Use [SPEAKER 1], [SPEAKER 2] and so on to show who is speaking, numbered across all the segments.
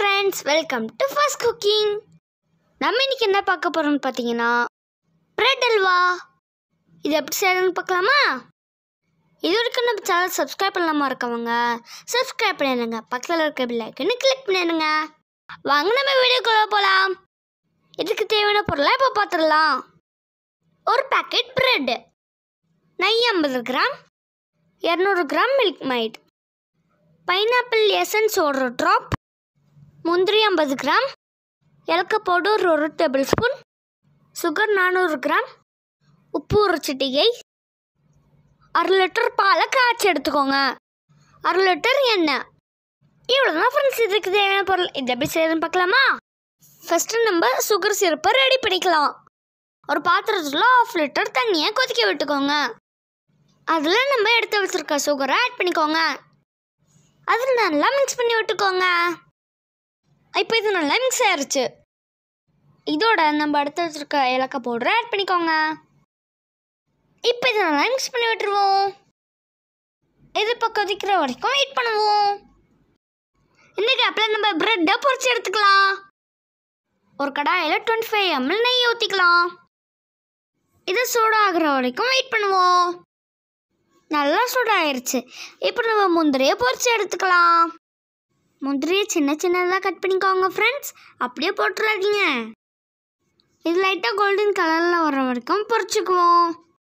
[SPEAKER 1] friends welcome to first cooking நம்ம இன்னைக்கு என்ன பார்க்க போகிறோம்னு பார்த்தீங்கன்னா பிரெட் அல்வா இது எப்படி செய்யறதுன்னு பார்க்கலாமா இது வரைக்கும் நம்ம சேனல் சப்ஸ்கிரைப் பண்ணாமல் இருக்கவங்க சப்ஸ்கிரைப் பண்ணிடுங்க பக்கத்தில் இருக்க பில் ஐக்கனை கிளிக் பண்ணிடுங்க வாங்க நம்ம வீடியோக்குள்ளே போகலாம் இதுக்கு தேவையான பொருளை இப்போ பார்த்துடலாம் ஒரு பேக்கெட் பிரெட் நெய் ஐம்பது கிராம் இரநூறு gram Milkmaid pineapple essence ஒரு ட்ராப் முந்திரி ஐம்பது கிராம் ஏலக்க பவுடர் ஒரு டேபிள் ஸ்பூன் சுகர் நானூறு கிராம் உப்பு ஒரு சிட்டிகை அரை லிட்டர் பாலை காய்ச்சி எடுத்துக்கோங்க அரை லிட்டர் எண்ணெய் இவ்வளோதான் ஃப்ரெண்ட்ஸ் இதுக்கு தேவையான பொருள் இது எப்படி செய்யறதுன்னு பார்க்கலாமா ஃபஸ்ட்டு நம்ம சுகர் சிரப்பை ரெடி பண்ணிக்கலாம் ஒரு பாத்திரத்தில் ஆஃப் லிட்டர் தண்ணியை கொதிக்க விட்டுக்கோங்க அதில் நம்ம எடுத்து வச்சிருக்க சுகரை ஆட் பண்ணிக்கோங்க அதில் நல்லா மிக்ஸ் பண்ணி விட்டுக்கோங்க இப்போ இது நல்லா மிக்ஸ் ஆயிருச்சு இதோட நம்ம எடுத்து வச்சிருக்க ஏலக்காய் பவுடரை ஆட் பண்ணிக்கோங்க இப்போ இது நல்லா மிக்ஸ் பண்ணி விட்டுருவோம் இது இப்போ கொதிக்கிற வரைக்கும் வெயிட் பண்ணுவோம் இந்த கேப்பில் நம்ம ப்ரெட்டை பொரிச்சு எடுத்துக்கலாம் ஒரு கடாயில் டுவெண்ட்டி ஃபைவ் எம்எல் நெய் ஊற்றிக்கலாம் இது சூடாகிற வரைக்கும் வெயிட் பண்ணுவோம் நல்லா சூடாயிருச்சு இப்போ நம்ம முந்திரியை பொரிச்சு எடுத்துக்கலாம் முந்திரியை சின்ன சின்னதாக கட் பண்ணிக்கோங்க ஃப்ரெண்ட்ஸ் அப்படியே போட்டுறாதீங்க இது லைட்டாக கோல்டன் கலரில் வர வரைக்கும் பொரிச்சுக்குவோம்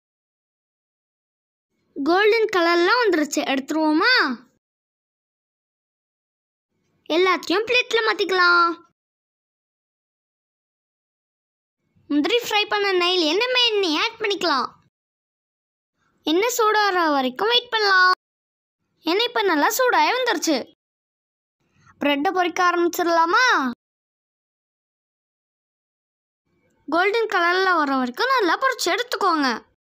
[SPEAKER 1] கோல்டன் கலர்லாம் வந்துருச்சு எடுத்துருவோமா எல்லாத்தையும் பிளேட்டில் மாற்றிக்கலாம் முந்திரி ஃப்ரை பண்ண நெய்லேயே நம்ம எண்ணெய் ஆட் பண்ணிக்கலாம் எண்ணெய் சூடாகிற வரைக்கும் வெயிட் பண்ணலாம் எண்ணெய் இப்போ நல்லா சூடாகி வந்துருச்சு ப்ரெட்டை பொரிக்க ஆரம்பிச்சிடலாமா கோல்டன் கலரில் வர வரைக்கும் நல்லா பொரிச்சு எடுத்துக்கோங்க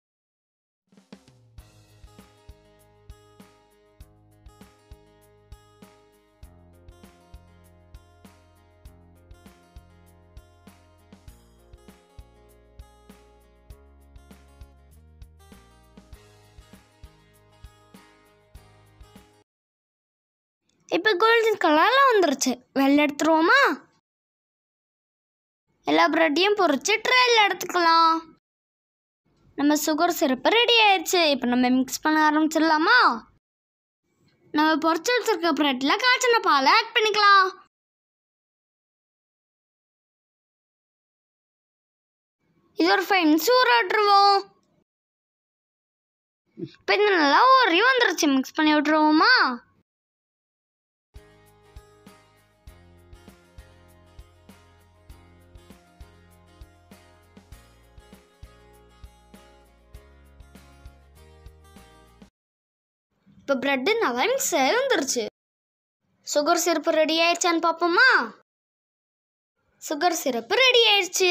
[SPEAKER 1] இப்போ கோல்டன் கலரில் வந்துருச்சு வெள்ளை எடுத்துருவோமா எல்லா ப்ரெட்டையும் பொரிச்சு ட்ரேயில் எடுத்துக்கலாம் நம்ம சுகர் சிரப்பு ரெடி ஆயிடுச்சு இப்போ நம்ம மிக்ஸ் பண்ண ஆரம்பிச்சிடலாமா நம்ம பொரிச்சு வச்சிருக்க ப்ரெட்டில் காய்ச்சின பாலை ஆட் பண்ணிக்கலாம் இது ஒரு ஃபைவ் மினிட்ஸ் ஊற விட்டுருவோம் இப்போ இது நல்லா ஊறி வந்துருச்சு மிக்ஸ் பண்ணி விட்டுருவோமா இப்போ ப்ரெட்டு நல்லா மிக்ஸ் ஆகி வந்துருச்சு சுகர் சிரப்பு ரெடி ஆயிடுச்சான்னு பார்ப்போமா சுகர் சிரப்பு ரெடி ஆயிடுச்சு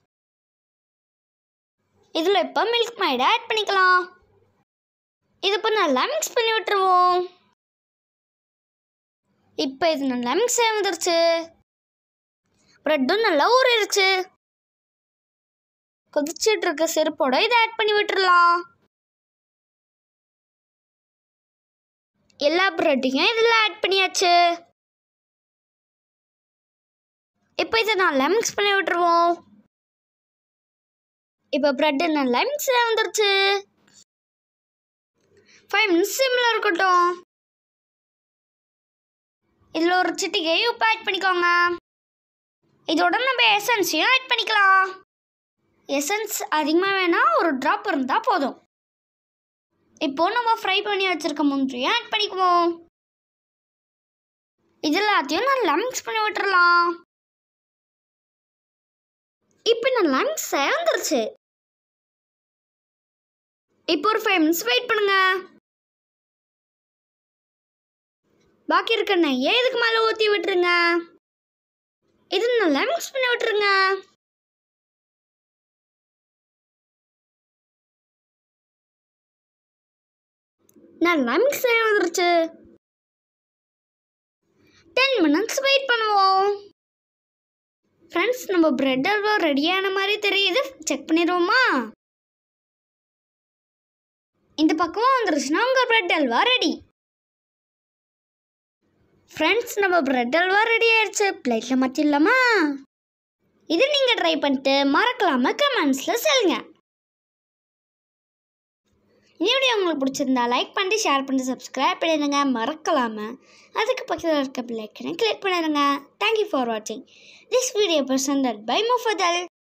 [SPEAKER 1] இதில் இப்போ மில்க் மைடை ஆட் பண்ணிக்கலாம் இது இப்போ நல்லா மிக்ஸ் பண்ணி விட்டுருவோம் இப்போ இது நல்லா மிக்ஸ் ஆகி வந்துருச்சு ப்ரெட்டும் நல்லா ஊறிடுச்சு கொதிச்சிட்டு இருக்க செருப்போட இதை ஆட் பண்ணி விட்டுறலாம் எல்லா ப்ரெட்டையும் இதில் ஆட் பண்ணியாச்சு இப்போ இதை நல்லா மிக்ஸ் பண்ணி விட்டுருவோம் இப்போ ப்ரெட்டு நல்லா மிக்ஸ் வந்துருச்சு ஃபைவ் மினிட்ஸ் சிம்மில் இருக்கட்டும் இதில் ஒரு சிட்டிகை உப்பு ஆட் பண்ணிக்கோங்க இதோட நம்ம எசன்ஸையும் ஆட் பண்ணிக்கலாம் எசன்ஸ் அதிகமாக வேணால் ஒரு ட்ராப் இருந்தால் போதும் இப்போ நம்ம ஃப்ரை பண்ணி வச்சிருக்க முந்திரியை ஆட் பண்ணிக்குவோம் இது எல்லாத்தையும் நல்லா மிக்ஸ் பண்ணி விட்டுறலாம் இப்போ நல்லா மிக்ஸ் ஆகி வந்துருச்சு இப்போ ஒரு ஃபைவ் மினிட்ஸ் வெயிட் பண்ணுங்க பாக்கி இருக்க நெய்யை இதுக்கு மேலே ஊற்றி விட்டுருங்க இது நல்லா மிக்ஸ் பண்ணி விட்டுருங்க நல்லா மிக்ஸ் ஆகி வந்துருச்சு டென் மினிட்ஸ் வெயிட் பண்ணுவோம் ஃப்ரெண்ட்ஸ் நம்ம பிரெட் அல்வா ரெடியான மாதிரி தெரியுது செக் பண்ணிடுவோமா இந்த பக்கமாக வந்துருச்சுன்னா உங்கள் பிரெட் அல்வா ரெடி ஃப்ரெண்ட்ஸ் நம்ம பிரெட் அல்வா ரெடி ஆயிடுச்சு பிளேட்டில் மாற்றிடலாமா இது நீங்கள் ட்ரை பண்ணிட்டு மறக்கலாம கமெண்ட்ஸில் சொல்லுங்க இந்த வீடியோ உங்களுக்கு பிடிச்சிருந்தா லைக் பண்ணிட்டு ஷேர் பண்ணிட்டு சப்ஸ்கிரைப் பண்ணிடுங்க மறக்கலாம அதுக்கு பக்கத்தில் இருக்க பிள்ளைக்கனை கிளிக் பண்ணிடுங்க தேங்க்யூ ஃபார் வாட்சிங் திஸ் வீடியோ பிரசன்டட் பை முஃபதல்